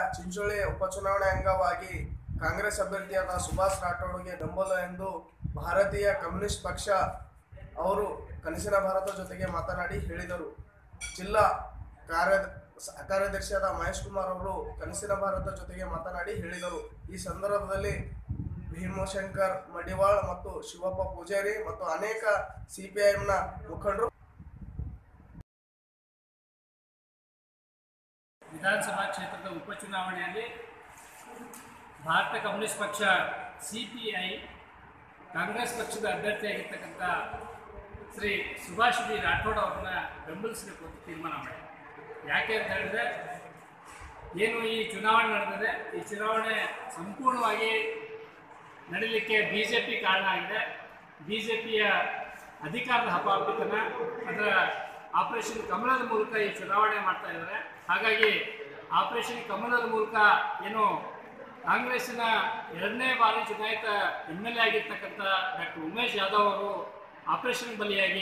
ಚಿಂಚೋಳಿ ಉಪಚುನಾವಣೆ ಅಂಗವಾಗಿ ಕಾಂಗ್ರೆಸ್ ಅಭ್ಯರ್ಥಿಯಾದ ಸುಭಾಷ್ ರಾಠೋಡ್ಗೆ ಬೆಂಬಲ ಎಂದು ಭಾರತೀಯ ಕಮ್ಯುನಿಸ್ಟ್ ಪಕ್ಷ ಅವರು ಕನಸಿನ ಭಾರತ ಜೊತೆಗೆ ಮಾತನಾಡಿ ಹೇಳಿದರು ಜಿಲ್ಲಾ ಕಾರ್ಯ ಸ- ಕಾರ್ಯದರ್ಶಿಯಾದ ಮಹೇಶ್ ಕುಮಾರ್ ಅವರು ಕನಸಿನ ಭಾರತ ಜೊತೆಗೆ ಮಾತನಾಡಿ ಹೇಳಿದರು ಈ ಸಂದರ್ಭದಲ್ಲಿ ಭೀಮಶಂಕರ್ ಮಡಿವಾಳ್ ಮತ್ತು ಶಿವಪ್ಪ ಪೂಜಾರಿ ಮತ್ತು ಅನೇಕ ಸಿಪಿಐಎಂನ ಮುಖಂಡರು ವಿಧಾನಸಭಾ ಕ್ಷೇತ್ರದ ಉಪಚುನಾವಣೆಯಲ್ಲಿ ಭಾರತ ಕಮ್ಯುನಿಸ್ಟ್ ಪಕ್ಷ ಸಿ ಪಿ ಐ ಕಾಂಗ್ರೆಸ್ ಪಕ್ಷದ ಅಭ್ಯರ್ಥಿಯಾಗಿರ್ತಕ್ಕಂಥ ಶ್ರೀ ಸುಭಾಷ್ ಬಿ ರಾಠೋಡ್ ಅವ್ರನ್ನ ಬೆಂಬಲಿಸಬೇಕು ಅಂತ ತೀರ್ಮಾನ ಮಾಡಿ ಯಾಕೆ ಅಂತ ಹೇಳಿದ್ರೆ ಏನು ಈ ಚುನಾವಣೆ ನಡೆದಿದೆ ಈ ಚುನಾವಣೆ ಸಂಪೂರ್ಣವಾಗಿ ನಡೀಲಿಕ್ಕೆ ಬಿ ಜೆ ಪಿ ಕಾರಣ ಆಗಿದೆ ಬಿ ಜೆ ಪಿಯ ಅಧಿಕಾರದ ಹಪಾಪಿತನ ಅದರ ಆಪರೇಷನ್ ಕಮಲದ ಮೂಲಕ ಈ ಚುನಾವಣೆ ಮಾಡ್ತಾ ಇದ್ದಾರೆ ಹಾಗಾಗಿ ಆಪರೇಷನ್ ಕಮಲದ ಮೂಲಕ ಏನು ಕಾಂಗ್ರೆಸ್ಸಿನ ಎರಡನೇ ಬಾರಿ ಚುನಾಯಿತ ಎಮ್ ಎಲ್ ಎ ಆಗಿರ್ತಕ್ಕಂಥ ಡಾಕ್ಟರ್ ಉಮೇಶ್ ಯಾದವ್ ಅವರು ಆಪರೇಷನ್ ಬಲಿಯಾಗಿ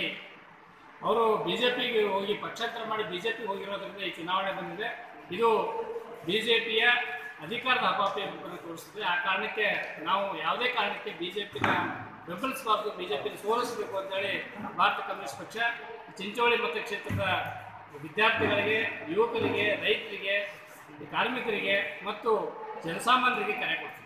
ಅವರು ಬಿ ಜೆ ಪಿಗೆ ಹೋಗಿ ಪಕ್ಷಾಂತರ ಮಾಡಿ ಬಿ ಜೆ ಪಿಗೆ ಹೋಗಿರೋದ್ರಿಂದ ಈ ಚುನಾವಣೆ ಬಂದಿದೆ ಇದು ಬಿ ಜೆ ಪಿಯ ಅಧಿಕಾರದ ಹಪಾಪಿ ರೂಪದಲ್ಲಿ ತೋರಿಸ್ತದೆ ಆ ಕಾರಣಕ್ಕೆ ನಾವು ಯಾವುದೇ ಕಾರಣಕ್ಕೆ ಬಿ ಜೆ ಪಿನ ಬೆಂಬಲಿಸಬಾರ್ದು ಬಿ ಜೆ ಪಿನ ಸೋಲಿಸಬೇಕು ಅಂತೇಳಿ ಭಾರತ ಕಮ್ಯುನಿಸ್ಟ್ ಪಕ್ಷ ಚಿಂಚೋಳಿ ಮತಕ್ಷೇತ್ರದ ವಿದ್ಯಾರ್ಥಿಗಳಿಗೆ ಯುವಕರಿಗೆ ರೈತರಿಗೆ ಕಾರ್ಮಿಕರಿಗೆ ಮತ್ತು ಜನಸಾಮಾನ್ಯರಿಗೆ ಕರೆ ಕೊಡ್ತೀವಿ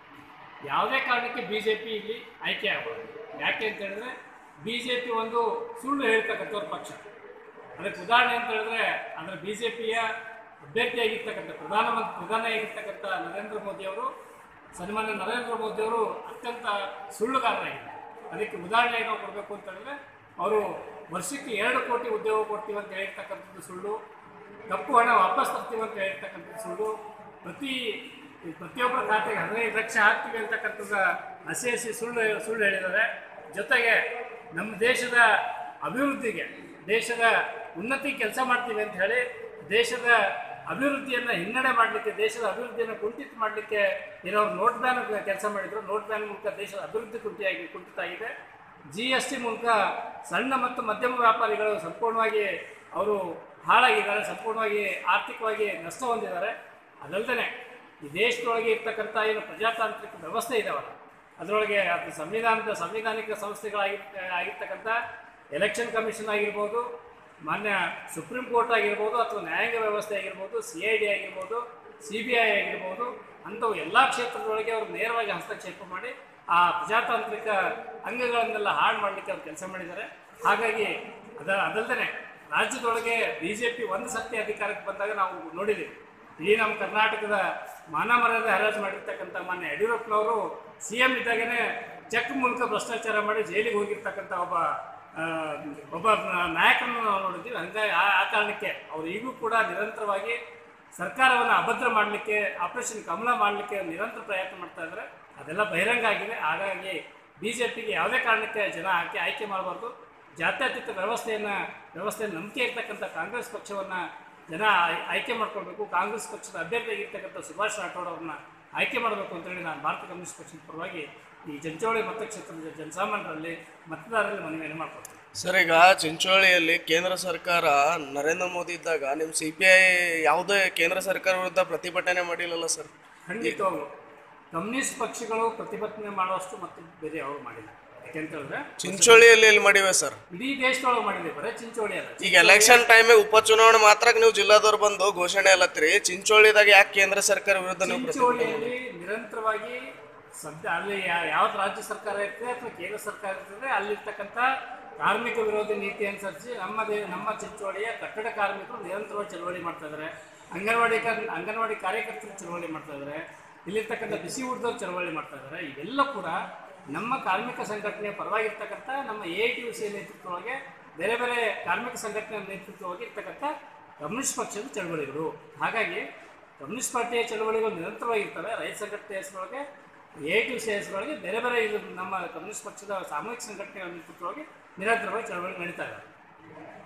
ಯಾವುದೇ ಕಾರಣಕ್ಕೆ ಬಿ ಜೆ ಪಿ ಇಲ್ಲಿ ಆಯ್ಕೆ ಆಗಬಾರ್ದು ಯಾಕೆ ಅಂತ ಹೇಳಿದ್ರೆ ಬಿ ಜೆ ಪಿ ಒಂದು ಸುಳ್ಳು ಹೇಳ್ತಕ್ಕಂಥವ್ರ ಪಕ್ಷ ಅದಕ್ಕೆ ಉದಾಹರಣೆ ಅಂತ ಹೇಳಿದ್ರೆ ಅಂದರೆ ಬಿ ಜೆ ಪಿಯ ಅಭ್ಯರ್ಥಿಯಾಗಿರ್ತಕ್ಕಂಥ ಪ್ರಧಾನಮಂತ್ರಿ ಪ್ರಧಾನಿಯಾಗಿರ್ತಕ್ಕಂಥ ನರೇಂದ್ರ ಮೋದಿಯವರು ಸನ್ಮಾನ್ಯ ನರೇಂದ್ರ ಮೋದಿಯವರು ಅತ್ಯಂತ ಸುಳ್ಳುಗಾರರಾಗಿದ್ದಾರೆ ಅದಕ್ಕೆ ಉದಾಹರಣೆ ಏನೋ ಕೊಡಬೇಕು ಅಂತ ಹೇಳಿದ್ರೆ ಅವರು ವರ್ಷಕ್ಕೆ ಎರಡು ಕೋಟಿ ಉದ್ಯೋಗ ಕೊಡ್ತೀವಿ ಅಂತ ಹೇಳಿರ್ತಕ್ಕಂಥದ್ದು ಸುಳ್ಳು ಕಪ್ಪು ಹಣ ವಾಪಸ್ ತರ್ತೀವಿ ಅಂತ ಹೇಳಿರ್ತಕ್ಕಂಥದ್ದು ಸುಳ್ಳು ಪ್ರತಿ ಪ್ರತಿಯೊಬ್ಬರ ಖಾತೆಗೆ ಹದಿನೈದು ಲಕ್ಷ ಹಾಕ್ತೀವಿ ಅಂತಕ್ಕಂಥದ್ದು ಹಸಿ ಹಸಿ ಸುಳ್ಳು ಸುಳ್ಳು ಹೇಳಿದ್ದಾರೆ ಜೊತೆಗೆ ನಮ್ಮ ದೇಶದ ಅಭಿವೃದ್ಧಿಗೆ ದೇಶದ ಉನ್ನತಿ ಕೆಲಸ ಮಾಡ್ತೀವಿ ಅಂತ ಹೇಳಿ ದೇಶದ ಅಭಿವೃದ್ಧಿಯನ್ನು ಹಿನ್ನಡೆ ಮಾಡಲಿಕ್ಕೆ ದೇಶದ ಅಭಿವೃದ್ಧಿಯನ್ನು ಕುಂಠಿತ ಮಾಡಲಿಕ್ಕೆ ಇರೋರು ನೋಟ್ ಬ್ಯಾನ್ ಕೆಲಸ ಮಾಡಿದ್ರು ನೋಟ್ ಬ್ಯಾನ್ ಮೂಲಕ ದೇಶದ ಅಭಿವೃದ್ಧಿ ಕುಂಠಿಯಾಗಿ ಕುಂಠಿತ ಆಗಿದೆ ಜಿ ಎಸ್ ಟಿ ಮೂಲಕ ಸಣ್ಣ ಮತ್ತು ಮಧ್ಯಮ ವ್ಯಾಪಾರಿಗಳು ಸಂಪೂರ್ಣವಾಗಿ ಅವರು ಹಾಳಾಗಿದ್ದಾರೆ ಸಂಪೂರ್ಣವಾಗಿ ಆರ್ಥಿಕವಾಗಿ ನಷ್ಟ ಹೊಂದಿದ್ದಾರೆ ಅದಲ್ಲದೆ ಈ ದೇಶದೊಳಗೆ ಇರ್ತಕ್ಕಂಥ ಏನು ಪ್ರಜಾತಾಂತ್ರಿಕ ವ್ಯವಸ್ಥೆ ಇದಾವಲ್ಲ ಅದರೊಳಗೆ ಅದು ಸಂವಿಧಾನದ ಸಂವಿಧಾನಿಕ ಸಂಸ್ಥೆಗಳಾಗಿ ಆಗಿರ್ತಕ್ಕಂಥ ಎಲೆಕ್ಷನ್ ಕಮಿಷನ್ ಆಗಿರ್ಬೋದು ಮಾನ್ಯ ಸುಪ್ರೀಂ ಕೋರ್ಟ್ ಆಗಿರ್ಬೋದು ಅಥವಾ ನ್ಯಾಯಾಂಗ ವ್ಯವಸ್ಥೆ ಆಗಿರ್ಬೋದು ಸಿ ಐ ಡಿ ಆಗಿರ್ಬೋದು ಸಿ ಬಿ ಐ ಆಗಿರ್ಬೋದು ಅಂಥವು ಎಲ್ಲ ಕ್ಷೇತ್ರದೊಳಗೆ ಅವರು ನೇರವಾಗಿ ಹಸ್ತಕ್ಷೇಪ ಮಾಡಿ ಆ ಪ್ರಜಾತಾಂತ್ರಿಕ ಅಂಗಗಳನ್ನೆಲ್ಲ ಹಾಳು ಮಾಡಲಿಕ್ಕೆ ಅವ್ರು ಕೆಲಸ ಮಾಡಿದ್ದಾರೆ ಹಾಗಾಗಿ ಅದ ಅದಲ್ಲದೆ ರಾಜ್ಯದೊಳಗೆ ಬಿ ಜೆ ಪಿ ಒಂದು ಸರ್ತಿ ಅಧಿಕಾರಕ್ಕೆ ಬಂದಾಗ ನಾವು ನೋಡಿದ್ದೀವಿ ಇಡೀ ನಮ್ಮ ಕರ್ನಾಟಕದ ಮಾನ ಮರ್ಯಾದೆ ಹರಾಜು ಮಾಡಿರ್ತಕ್ಕಂಥ ಮಾನ್ಯ ಯಡಿಯೂರಪ್ಪನವರು ಸಿ ಎಂ ಇದ್ದಾಗನೇ ಚೆಕ್ ಮೂಲಕ ಭ್ರಷ್ಟಾಚಾರ ಮಾಡಿ ಜೈಲಿಗೆ ಹೋಗಿರ್ತಕ್ಕಂಥ ಒಬ್ಬ ಆ, ಒಬ್ಬ ನಾಯಕನನ್ನು ನಾವು ನೋಡಿದ್ದೀವಿ ಹಂಗಾಗಿ ಆ ಆ ಕಾರಣಕ್ಕೆ ಅವರು ಈಗೂ ಕೂಡ ನಿರಂತರವಾಗಿ ಸರ್ಕಾರವನ್ನು ಅಭದ್ರ ಮಾಡಲಿಕ್ಕೆ ಆಪರೇಷನ್ ಕಮಲ ಮಾಡಲಿಕ್ಕೆ ನಿರಂತರ ಪ್ರಯತ್ನ ಮಾಡ್ತಾ ಇದ್ದಾರೆ ಅದೆಲ್ಲ ಬಹಿರಂಗ ಆಗಿದೆ ಹಾಗಾಗಿ ಬಿ ಜೆ ಪಿಗೆ ಯಾವುದೇ ಕಾರಣಕ್ಕೆ ಜನ ಆಯ್ಕೆ ಆಯ್ಕೆ ಮಾಡಬಾರ್ದು ಜಾತ್ಯತೀತ ವ್ಯವಸ್ಥೆಯನ್ನು ವ್ಯವಸ್ಥೆಯಲ್ಲಿ ನಂಬಿಕೆ ಇರ್ತಕ್ಕಂಥ ಕಾಂಗ್ರೆಸ್ ಪಕ್ಷವನ್ನು ಜನ ಆಯ್- ಆಯ್ಕೆ ಮಾಡ್ಕೊಳ್ಬೇಕು ಕಾಂಗ್ರೆಸ್ ಪಕ್ಷದ ಅಭ್ಯರ್ಥಿಯಾಗಿರ್ತಕ್ಕಂಥ ಸುಭಾಷ್ ರಾಠೋಡ್ ಅವ್ರನ್ನ ಆಯ್ಕೆ ಮಾಡಬೇಕು ಅಂತೇಳಿ ನಾನು ಭಾರತ ಕಮ್ಯುನಿಸ್ಟ್ ಪಕ್ಷದ ಪರವಾಗಿ ಈ ಜಂಚೋಳಿ ಮತಕ್ಷೇತ್ರದ ಜನಸಾಮಾನ್ಯರಲ್ಲಿ ಮತದಾರರಲ್ಲಿ ಮನವಿಯನ್ನು ಮಾಡ್ಕೊಳ್ತೀನಿ ಸರ್ ಈಗ ಚಿಂಚೋಳಿಯಲ್ಲಿ ಕೇಂದ್ರ ಸರ್ಕಾರ ನರೇಂದ್ರ ಮೋದಿ ಇದ್ದಾಗ ನಿಮ್ಮ ಸಿ ಪಿ ಐ ಯಾವುದೇ ಕೇಂದ್ರ ಸರ್ಕಾರ ವಿರುದ್ಧ ಪ್ರತಿಭಟನೆ ಮಾಡಿಲ್ಲಲ್ಲ ಸರ್ ಖಂಡಿತವಾಗ್ಲು ಕಮ್ಯುನಿಸ್ಟ್ ಪಕ್ಷಗಳು ಪ್ರತಿಭಟನೆ ಮಾಡುವಷ್ಟು ಮತ್ತು ಬೇರೆ ಅವರು ಮಾಡಿಲ್ಲ ಯಾಕೆಂತ ಹೇಳಿದ್ರೆ ಚಿಂಚೋಳಿಯಲ್ಲಿ ಎಲ್ಲಿ ಮಾಡಿವೆ ಸರ್ ಇಡೀ ದೇಶದೊಳಗೆ ಮಾಡಿದೆ ಬರೀ ಚಿಂಚೋಳಿ ಅಲ್ಲ ಈಗ ಎಲೆಕ್ಷನ್ ಟೈಮಿಗೆ ಉಪಚುನಾವಣೆ ಮಾತ್ರ ನೀವು ಜಿಲ್ಲಾದವ್ರು ಬಂದು ಘೋಷಣೆ ಅಲ್ಲತ್ರಿ ಚಿಂಚೋಳಿದಾಗ ಯಾಕೆ ಕೇಂದ್ರ ಸರ್ಕಾರ ವಿರುದ್ಧ ನೀವು ಪ್ರತಿಭಟನೆ ಚಿಂಚೋಳಿಯಲ್ಲಿ ನಿರಂತರವಾಗಿ ಸದ್ಯ ಅಲ್ಲಿ ಯಾ- ಯಾವ್ದು ರಾಜ್ಯ ಸರ್ಕಾರ ಇರ್ತದೆ ಅಥವಾ ಕೇಂದ್ರ ಸರ್ಕಾರ ಇರ್ತದೆ ಅಲ್ಲಿರ್ತಕ್ಕಂಥ ಕಾರ್ಮಿಕ ವಿರೋಧಿ ನೀತಿ ಅನುಸರಿಸಿ ನಮ್ಮ ದೇ ನಮ್ಮ ಚಿಂಚೋಳಿಯ ಕಟ್ಟಡ ಕಾರ್ಮಿಕರು ನಿರಂತರವಾಗಿ ಚಳವಳಿ ಮಾಡ್ತಾ ಇದ್ದಾರೆ ಅಂಗನವಾಡಿ ಕರ್- ಅಂಗನವಾಡಿ ಕಾರ್ಯಕರ್ತರು ಚಳವಳಿ ಮಾಡ್ತಾ ಇದ್ದಾರೆ ಇಲ್ಲಿರ್ತಕ್ಕಂಥ ಬಿಸಿ ಊಟದವ್ರು ಚಳವಳಿ ಮಾಡ್ತಾ ಇದ್ದಾರೆ ಇವೆಲ್ಲ ಕೂಡ ನಮ್ಮ ಕಾರ್ಮಿಕ ಸಂಘಟನೆಯ ಪರವಾಗಿರ್ತಕ್ಕಂಥ ನಮ್ಮ A I T U C ನೇತೃತ್ವದೊಳಗೆ ಬೇರೆ ಬೇರೆ ಕಾರ್ಮಿಕ ಸಂಘಟನೆ ನೇತೃತ್ವವಾಗಿ ಇರ್ತಕ್ಕಂಥ ಕಮ್ಯುನಿಸ್ಟ್ ಪಕ್ಷದ ಚಳವಳಿಗಳು ಹಾಗಾಗಿ ಕಮ್ಯುನಿಸ್ಟ್ ಪಾರ್ಟಿಯ ಚಳವಳಿಗಳು ನಿರಂತರವಾಗಿರ್ತವೆ ರೈತ ಸಂಘಟನೆ ಹೆಸರೊಳಗೆ ಎ ಟಿ ಸಿ ಹೆಸರೊಳಗೆ ಬೇರೆ ಬೇರೆ ಇದು ನಮ್ಮ ಕಮ್ಯುನಿಸ್ಟ್ ಪಕ್ಷದ ಸಾಮೂಹಿಕ ಸಂಘಟನೆಗಳ ನೇತೃತ್ವವಾಗಿ ನಿರಂತರವಾಗಿ ಚಳವಳಿ ನಡೀತಾ ಇದೆ